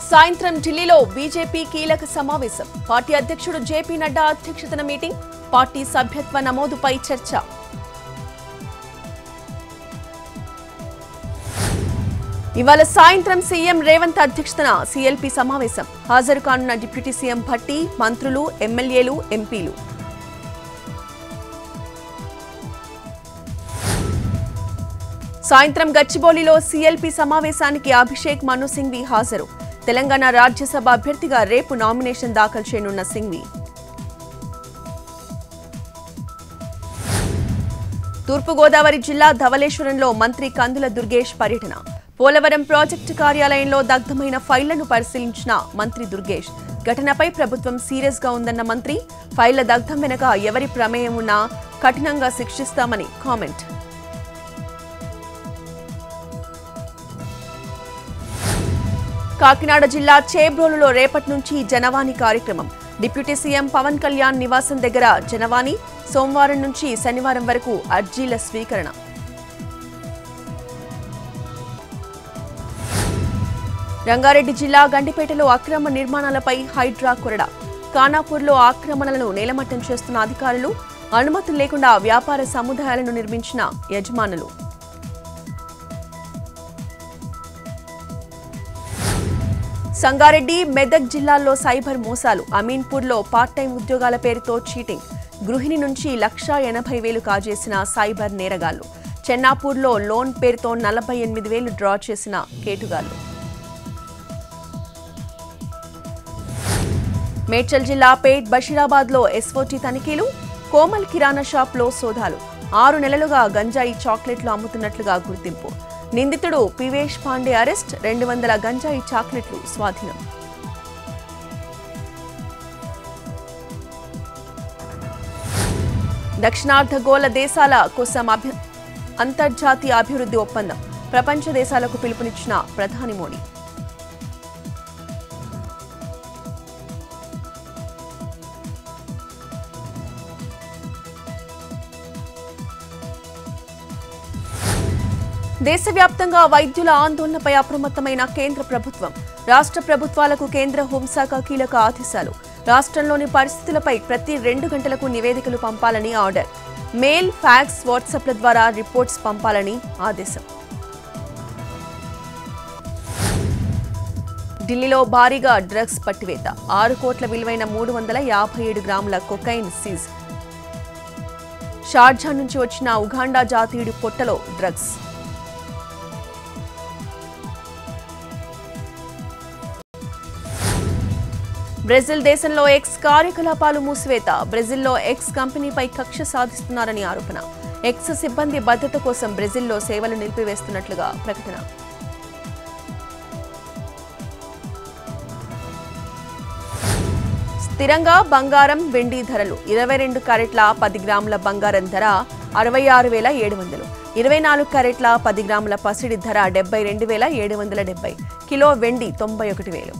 సాయంత్రం ఢిల్లీలో బీజేపీ కీలక సమావేశం పార్టీ అధ్యక్షుడు జేపీ నడ్డా అధ్యక్షతన మీటింగ్ పార్టీ సభ్యత్వ నమోదుపై చర్చ ఇవాళ సాయంత్రం సీఎం రేవంత్ అధ్యక్షతన సీఎల్పీ సమావేశం హాజరు కానున్న డిప్యూటీ సీఎం భట్టి మంత్రులు ఎమ్మెల్యేలు ఎంపీలు సాయంత్రం గచ్చిబౌలిలో సీఎల్పీ సమావేశానికి అభిషేక్ మను సింఘ్వి హాజరు తెలంగాణ రాజ్యసభ అభ్యర్థిగా రేపు నామినేషన్ దాఖలు చేయనున్న సింఘ్వి తూర్పుగోదావరి జిల్లా ధవళేశ్వరంలో మంత్రి కందుల దుర్గేష్ పర్యటన పోలవరం ప్రాజెక్టు కార్యాలయంలో దగ్ధమైన ఫైళ్లను పరిశీలించిన మంత్రి దుర్గేష్ ఘటనపై ప్రభుత్వం సీరియస్ గా ఉందన్న మంత్రి ఫైళ్ల దగ్ధం వెనుక ఎవరి ప్రమేయం ఉన్నా కఠినంగా శిక్షిస్తామని కామెంట్ కాకినాడ జిల్లా చేబ్రోలులో రేపటి నుంచి జనవాణి కార్యక్రమం డిప్యూటీ సీఎం పవన్ కళ్యాణ్ నివాసం దగ్గర జనవాణి సోమవారం నుంచి శనివారం వరకు అర్జీల స్వీకరణ రంగారెడ్డి జిల్లా గండిపేటలో అక్రమ నిర్మాణాలపై హైడ్రా కొరడ ఖానాపూర్లో ఆక్రమణలను నేలమట్టం చేస్తున్న అధికారులు అనుమతులు లేకుండా వ్యాపార సముదాయాలను నిర్మించిన యజమానులు సంగారెడ్డి మెదక్ జిల్లాల్లో సైబర్ మోసాలు అమీన్పూర్లో పార్ట్ టైం ఉద్యోగాల పేరుతో చీటింగ్ గృహిణి నుంచి లక్షా ఎనభై వేలు కాజేసిన సైబర్ నేరగాళ్లు చెన్నాపూర్లో లోన్ పేరుతో నలభై ఎనిమిది వేలు డ్రా చేసిన కేటుగాళ్లు మేడ్చల్ జిల్లా పేట్ బషీరాబాద్లో ఎస్ఓటీ తనిఖీలు కోమల్ కిరాణా షాప్లో సోదాలు ఆరు నెలలుగా గంజాయి చాక్లెట్లు అమ్ముతున్నట్లుగా గుర్తింపు నిందితుడు పివేష్ పాండే అరెస్ట్ రెండు వందల గంజాయి చాక్లెట్లు స్వాధీనం దక్షిణార్ధగోళ దేశాల కోసం అభి అంతర్జాతీయ అభివృద్ధి ఒప్పందం ప్రపంచ దేశాలకు పిలుపునిచ్చిన ప్రధాని మోడీ దేశవ్యాప్తంగా వైద్యుల ఆందోళనపై అప్రమత్తమైన కేంద్ర ప్రభుత్వం రాష్ట్ర ప్రభుత్వాలకు కేంద్ర హోంశాఖ కీలక ఆదేశాలు రాష్ట్రంలోని పరిస్థితులపై ప్రతి రెండు గంటలకు నివేదికలు పంపాలని ఆర్డర్ మెయిల్ ఫ్యాక్స్ వాట్సాప్ల ద్వారా రిపోర్ట్స్ పంపాలని ఆదేశం ఢిల్లీలో భారీగా డ్రగ్స్ పట్టివేత ఆరు కోట్ల విలువైన మూడు వందల యాభై ఏడు గ్రాముల కొకైన్ సీజ్ షార్జా నుంచి వచ్చిన ఉగాండా జాతీయుడి పొట్టలో డ్రగ్స్ బ్రెజిల్ దేశంలో ఎక్స్ కార్యకలాపాలు మూసివేత బ్రెజిల్లో ఎక్స్ కంపెనీపై కక్ష సాధిస్తున్నారని ఆరోపణ ఎక్స్ సిబ్బంది భద్రత కోసం బ్రెజిల్లో సేవలు నిలిపివేస్తున్నట్లుగా ప్రకటన స్థిరంగా బంగారం వెండి ధరలు ఇరవై రెండు క్యారెట్ల పది గ్రాముల బంగారం ధర అరవై ఆరు వేల ఏడు వందలు ఇరవై నాలుగు క్యారెట్ల పది గ్రాముల పసిడి ధర డెబ్బై రెండు వేల ఏడు వందల డెబ్బై కిలో వెండి తొంభై ఒకటి వేలు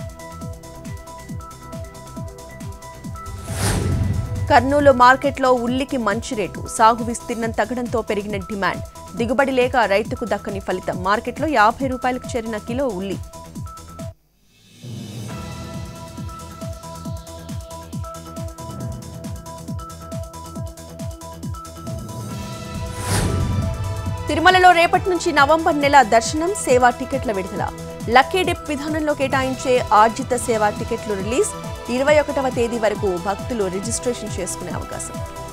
కర్నూలు మార్కెట్లో ఉల్లికి మంచి రేటు సాగు విస్తీర్ణం తగ్గడంతో పెరిగిన డిమాండ్ దిగుబడి లేక రైతుకు దక్కని ఫలితం మార్కెట్లో యాభై రూపాయలకు చేరిన కిలో ఉల్లి తిరుమలలో రేపటి నుంచి నవంబర్ నెల దర్శనం సేవా టికెట్ల విడుదల లక్కీ డిప్ విధానంలో కేటాయించే ఆర్జిత సేవా టికెట్లు రిలీజ్ ఇరవై ఒకటవ తేదీ వరకు భక్తులు రిజిస్ట్రేషన్ చేసుకునే అవకాశం